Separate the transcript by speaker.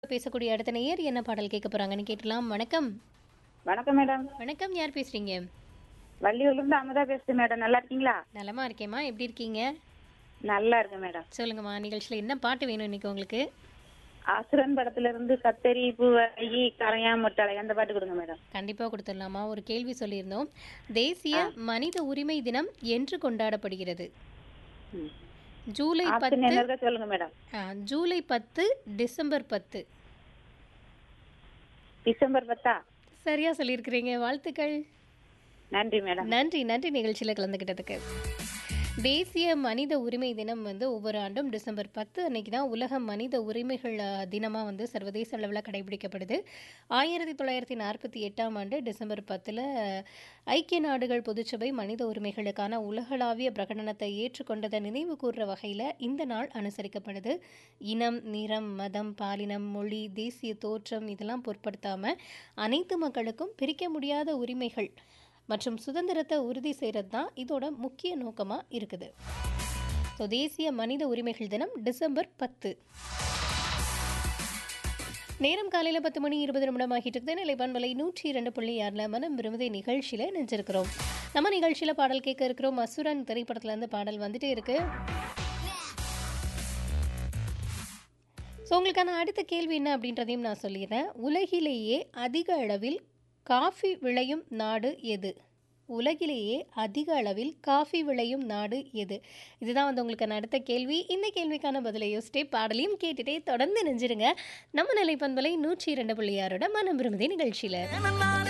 Speaker 1: பேசக்கூடிய அடுத்த நேயர் என்ன பாடல் கேட்க போறாங்கன்னு கேட்டலாம் வணக்கம்
Speaker 2: வணக்கம் மேடம்
Speaker 1: வணக்கம் யார் பேசுறீங்க
Speaker 2: வள்ளியூர்ல இருந்து அமுதா பேசுறேன் மேடம் நல்லா இருக்கீங்களா
Speaker 1: நலமா இருக்கேம்மா எப்படி இருக்கீங்க
Speaker 2: நல்லா இருக்கேன் மேடம்
Speaker 1: சொல்லுங்கம்மா நிகழ்ச்சியில் என்ன பாட்டு வேணும் இன்னைக்கு உங்களுக்கு
Speaker 2: அசுரன் படத்துல இருந்து கத்தரி பூவகி கரையா முட்டாளை அந்த பாட்டு கொடுங்க மேடம்
Speaker 1: கண்டிப்பா கொடுத்துடலாமா ஒரு கேள்வி சொல்லியிருந்தோம் தேசிய மனித உரிமை தினம் என்று கொண்டாடப்படுகிறது
Speaker 2: ம்.
Speaker 1: ஜூலை
Speaker 2: ஆப்ஷன்
Speaker 1: பத்து
Speaker 2: என்ன இருக்கா சொல்லுங்க மேடம்
Speaker 1: ஆ, ஜூலை பத்து டிசம்பர் பத்து
Speaker 2: டிசம்பர் பத்தா
Speaker 1: சரியா சொல்லியிருக்கிறீங்க வாழ்த்துக்கள்
Speaker 2: நன்றி மேடம்
Speaker 1: நன்றி நன்றி நிகழ்ச்சியில் கலந்துக்கிட்டதுக்கு தேசிய மனித உரிமை தினம் வந்து ஒவ்வொரு ஆண்டும் டிசம்பர் பத்து அன்னைக்கு தான் உலக மனித உரிமைகள் அஹ், தினமா வந்து சர்வதேச அளவில் கடைபிடிக்கப்படுது ஆயிரத்தி தொள்ளாயிரத்தி நாற்பத்தி எட்டாம் ஆண்டு டிசம்பர் பத்தில் ஐக்கிய நாடுகள் பொதுச்சபை மனித உரிமைகளுக்கான உலகளாவிய பிரகடனத்தை ஏற்றுக்கொண்டதை நினைவு கூர்ற வகையில் இந்த நாள் அனுசரிக்கப்படுது இனம் நிறம் மதம் பாலினம் மொழி தேசிய தோற்றம் இதெல்லாம் பொருட்படுத்தாமல் அனைத்து மக்களுக்கும் பிரிக்க முடியாத உரிமைகள் மற்றும் சுதந்திரத்தை உறுதி செய்கிறது தான் இதோட முக்கிய நோக்கமாக இருக்குது ஸோ தேசிய மனித உரிமைகள் தினம் டிசம்பர் பத்து நேரம் காலையில் பத்து மணி இருபது நிமிடம் ஆகிட்டு இருக்குது நிலைப்பான் விலை நூற்றி இரண்டு புள்ளி ஆறில் மனம் விரும்புதை நிகழ்ச்சியில் நினைச்சிருக்கிறோம் நம்ம நிகழ்ச்சியில் பாடல் கேட்க இருக்கிறோம் அசுரன் திரைப்படத்துலேருந்து பாடல் வந்துட்டே இருக்கு ஸோ உங்களுக்கான அடுத்த கேள்வி என்ன அப்படின்றதையும் நான் சொல்லிடுறேன் உலகிலேயே அதிக அளவில் காஃபி விளையும் நாடு எது உலகிலேயே அதிக அளவில் காஃபி விளையும் நாடு எது இதுதான் வந்து உங்களுக்கான அடுத்த கேள்வி இந்த கேள்விக்கான பதிலை யோசிச்சிட்டே பாடலையும் கேட்டுட்டே தொடர்ந்து நெஞ்சிருங்க நம்ம நிலைப்பண்பலை நூற்றி இரண்டு புள்ளி ஆறோட மனம் விரும்புதே நிகழ்ச்சியில்